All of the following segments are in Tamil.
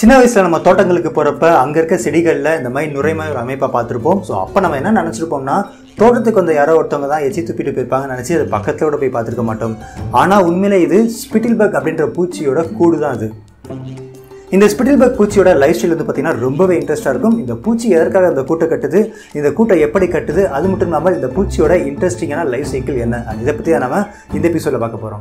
சின்ன வயசில் நம்ம தோட்டங்களுக்கு போகிறப்ப அங்கே இருக்க செடிகளில் இந்த மாதிரி நுரைமாய் ஒரு அமைப்பை பார்த்துருப்போம் ஸோ அப்போ நம்ம என்ன நினச்சிருப்போம்னா தோட்டத்துக்கு வந்து யாரோ ஒருத்தவங்க தான் எச்சி துப்பிட்டு போயிருப்பாங்கன்னு நினச்சி அது பக்கத்தில் கூட போய் பார்த்துருக்க மாட்டோம் ஆனால் உண்மையிலே இது ஸ்பிட்டில்பர்க் அப்படின்ற பூச்சியோட கூடு தான் அது இந்த ஸ்பிட்டில்பர்க் பூச்சியோட லைஃப் ஸ்டைல் வந்து பார்த்தீங்கன்னா ரொம்பவே இன்ட்ரெஸ்ட்டாக இருக்கும் இந்த பூச்சி எதற்காக இந்த கூட்டை கட்டுது இந்த கூட்டை எப்படி கட்டுது அது மட்டும் இல்லாமல் இந்த பூச்சியோட இன்ட்ரெஸ்டிங்கான லைஃப் சைக்கிள் என்ன இதை பற்றி தான் நம்ம இந்த எபிசோடில் பார்க்க போகிறோம்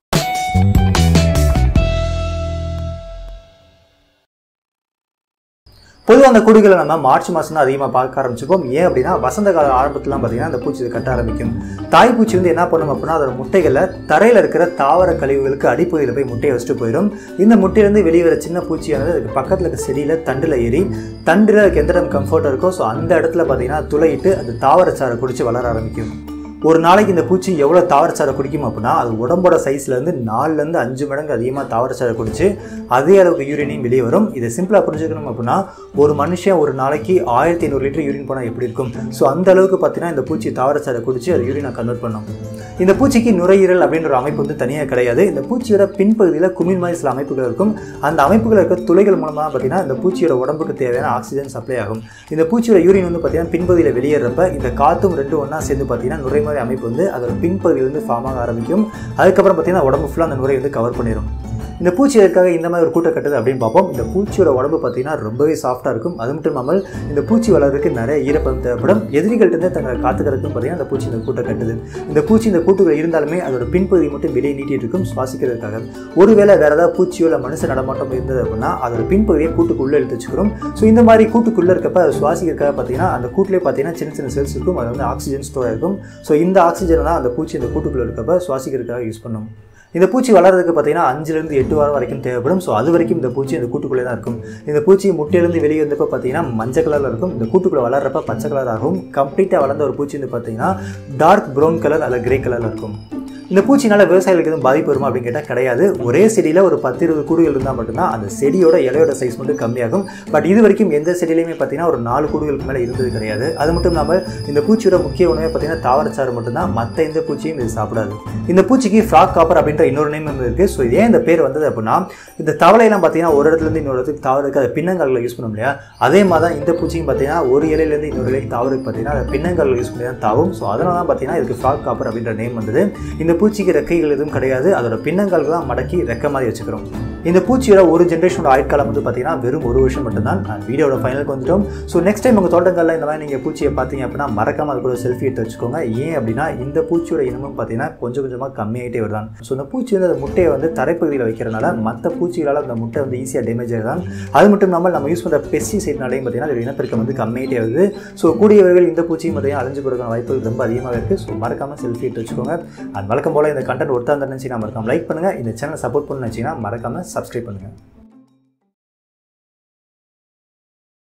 பொதுவாக அந்த கூடுகளை நம்ம மார்ச் மாதம் தான் அதிகமாக பார்க்க ஆரம்பிச்சிப்போம் ஏன் அப்படின்னா வசந்த கால ஆரம்பத்துலாம் பார்த்தீங்கன்னா அந்த பூச்சி இது கட்ட ஆரம்பிக்கும் தாய் பூச்சி வந்து என்ன பண்ணும் அப்படின்னா அதோட முட்டைகளை தரையில் இருக்கிற தாவர கழிவுகளுக்கு அடிப்பகுதியில் போய் முட்டையை வச்சுட்டு போயிடும் இந்த முட்டையிலேருந்து வெளியே வர சின்ன பூச்சியானது அதுக்கு பக்கத்தில் இருக்க செடியில் தண்டில் ஏறி தண்டில் அதுக்கு எந்த இடம் கம்ஃபர்ட்டாக இருக்கோ ஸோ அந்த இடத்துல பார்த்தீங்கன்னா துளையிட்டு அது தாவரச்சாரை குடிச்சு வளர ஆரம்பிக்கும் ஒரு நாளைக்கு இந்த பூச்சி எவ்வளோ தாவரச்சாரை குடிக்கும் அப்படின்னா அது உடம்போட சைஸ்லேருந்து நாலுலேருந்து அஞ்சு மடங்கு அதிகமாக தாவரச்சாரை குடிச்சு அதே அளவுக்கு யூரினையும் வெளியே வரும் இதை சிம்பிளாக புரிஞ்சுக்கணும் அப்படின்னா ஒரு மனுஷன் ஒரு நாளைக்கு ஆயிரத்தி ஐநூறு லிட்டர் யூரின் போனால் எப்படி இருக்கும் ஸோ அந்த அளவுக்கு பார்த்தீங்கன்னா இந்த பூச்சி தாவரச்சாரை குடிச்சு அது யூரினை கன்வெர்ட் பண்ணும் இந்த பூச்சிக்கு நுரையீரல் அப்படின்ற ஒரு அமைப்பு வந்து தனியாக கிடையாது இந்த பூச்சியோட பின்பகுதியில் குமிழ் மாதிரி சில அமைப்புகள் இருக்கும் அந்த அமைப்புகள் இருக்க துளைகள் மூலமாக பார்த்தீங்கன்னா இந்த பூச்சியோட உடம்புக்கு தேவையான ஆக்சிஜன் சப்ளை ஆகும் இந்த பூச்சியோட யூரின் வந்து பார்த்தீங்கன்னா பின்பகுதியில் வெளியேறப்ப இந்த காற்றும் ரெண்டும் ஒன்றா சேர்ந்து பார்த்தீங்கன்னா நுரை மாதிரி அமைப்பு வந்து அதோட பின்பகுதியிலிருந்து ஃபார்ம் ஆக ஆரம்பிக்கும் அதுக்கப்புறம் பார்த்தீங்கன்னா உடம்பு ஃபுல்லாக அந்த நுரை வந்து கவர் பண்ணிடும் இந்த பூச்சி எதுக்காக இந்த மாதிரி ஒரு கூட்டை கட்டுது அப்படின்னு பார்ப்போம் இந்த பூச்சியோட உடம்பு பார்த்தீங்கன்னா ரொம்பவே சாஃப்டாக இருக்கும் அது மட்டும் இல்லாமல் இந்த பூச்சி வளர்றதுக்கு நிறைய ஈரப்பதம் தேவைப்படும் எதிரிகள்கிட்ட தங்களை காத்துக்கிறதுக்கும் பார்த்தீங்கன்னா இந்த பூச்சி இந்த கூட்டை கட்டுது இந்த பூச்சி இந்த கூட்டுகள் இருந்தாலுமே அதோட பின்பகுதி மட்டும் வெளியே நீட்டிட்டு இருக்கும் சுவாசிக்கிறதுக்காக ஒருவேளை வேற ஏதாவது பூச்சியோ இல்லை மனுஷ நடமாட்டம் இருந்தது அப்படின்னா அதோட பின்பகுதியை கூட்டுக்குள்ளே எடுத்து வச்சுக்கிறோம் ஸோ இந்த மாதிரி கூட்டுக்குள்ளே இருக்கப்ப அது சுவாசிக்கிறதுக்காக பார்த்தீங்கன்னா அந்த கூட்டிலே பார்த்தீங்கன்னா சின்ன சின்ன செல்ஸ் இருக்கும் அது வந்து ஆக்சிஜன் ஸ்டோர் ஆயிருக்கும் ஸோ இந்த ஆக்சிஜன் தான் அந்த பூச்சி இந்த கூட்டுக்குள்ளே இருக்கப்ப சுவாசிக்கிறதுக்காக யூஸ் பண்ணும் இந்த பூச்சி வளர்றதுக்கு பார்த்தீங்கன்னா அஞ்சுலேருந்து எட்டு வாரம் வரைக்கும் தேவைப்படும் ஸோ அது வரைக்கும் இந்த பூச்சி இந்த கூட்டுக்குள்ளே தான் இருக்கும் இந்த பூச்சி முட்டையிலேருந்து வெளியே வந்தப்போ பார்த்தீங்கன்னா மஞ்சள் கலரில் இருக்கும் இந்த கூட்டுக்குள்ளே வளர்றப்ப பச்சை கலர் ஆகும் கம்ப்ளீட்டாக வளர்ந்த ஒரு பூச்சி வந்து பார்த்தீங்கன்னா டார்க் ப்ரௌன் கலர் அல்ல கிரே கலரில் இருக்கும் இந்த பூச்சினால விவசாயிகளுக்கு எதுவும் பாதிப்பு வருமா அப்படின்னு கேட்டால் கிடையாது ஒரே செடியில் ஒரு பத்து இருபது கூடுகள் இருந்தால் மட்டும்தான் அந்த செடியோட இலையோட சைஸ் மட்டும் கம்மியாகும் பட் இது வரைக்கும் எந்த செடியிலையுமே பார்த்தீங்கன்னா ஒரு நாலு கூடுகளுக்கு மேலே இருந்தது கிடையாது அது மட்டும் இல்லாமல் இந்த பூச்சியோட முக்கிய உணவே பார்த்தீங்கன்னா தாவரச்சாறு மட்டும்தான் மற்ற எந்த பூச்சியும் இது சாப்பிடாது இந்த பூச்சிக்கு ஃப்ராக் காப்பர் அப்படின்ற இன்னொரு நேம் வந்து இருக்குது ஸோ ஏன் இந்த பேர் வந்தது அப்படின்னா இந்த தவளையெல்லாம் பார்த்தீங்கன்னா ஒரு இடத்துலேருந்து இன்னொரு இடத்துக்கு தாவருக்கு அதை பின்னங்காலில் யூஸ் பண்ண இல்லையா அதே மாதிரி தான் இந்த பூச்சியும் பார்த்தீங்கன்னா ஒரு இலையிலேருந்து இன்னொரு இலைக்கு தாவருக்கு பார்த்தீங்கன்னா அதை பின்னங்காலில் யூஸ் பண்ணி தான் தாவும் ஸோ அதனால தான் பார்த்தீங்கன்னா இதுக்கு ஃப்ராக் காப்பர் அப்படின்ற நேம் வந்தது இந்த பூச்சிக்கு ரெக்கைகள் எதுவும் கிடையாது அதோட பின்னங்கால்கள் தான் மடக்கி ரெக்க மாதிரி வச்சுக்கிறோம் இந்த பூச்சியோட ஒரு ஜென்ரேஷனோட ஆயுட்காலம் வந்து பார்த்தீங்கன்னா வெறும் ஒரு வருஷம் மட்டும்தான் நான் வீடியோட ஃபைனலுக்கு வந்துட்டோம் ஸோ நெக்ஸ்ட் டைம் உங்கள் தோட்டங்களில் இந்த மாதிரி நீங்கள் பூச்சியை பார்த்தீங்க அப்படின்னா மறக்காம அது கூட செல்ஃபி எடுத்து வச்சுக்கோங்க ஏன் அப்படின்னா இந்த பூச்சியோட இனமும் பார்த்தீங்கன்னா கொஞ்சம் கொஞ்சமாக கம்மியாகிட்டே வருதான் ஸோ இந்த பூச்சி வந்து அந்த முட்டையை வந்து தரைப்பகுதியில் வைக்கிறனால மற்ற பூச்சிகளால் அந்த முட்டை வந்து ஈஸியாக டேமேஜ் ஆகுதான் அது மட்டும் இல்லாமல் நம்ம யூஸ் பண்ணுற பெஸ்டிசைட்னாலையும் பார்த்தீங்கன்னா அதோட இனப்பெருக்கம் வந்து கம்மியாகிட்டே வருது ஸோ கூடிய விரைவில் இந்த பூச்சியும் பார்த்தீங்கன்னா அழிஞ்சு போகிறதுக்கான வாய்ப்புகள் ரொம்ப அதிகமாக இருக்குது ஸோ மறக்காமல் செல்ஃபி எடுத்து வச்சுக்கோங்க அண்ட் வழக்கம் போல் இந்த கண்டென்ட் ஒருத்தா இருந்துச்சு நம்ம மறக்காம லைக் பண்ணுங்கள் இந்த சேனல் சப்போர்ட் பண்ணு நினச்சிங்கன்னா மறக்காமல் சப்ஸ்கிரைப் பண்ணுங்கள்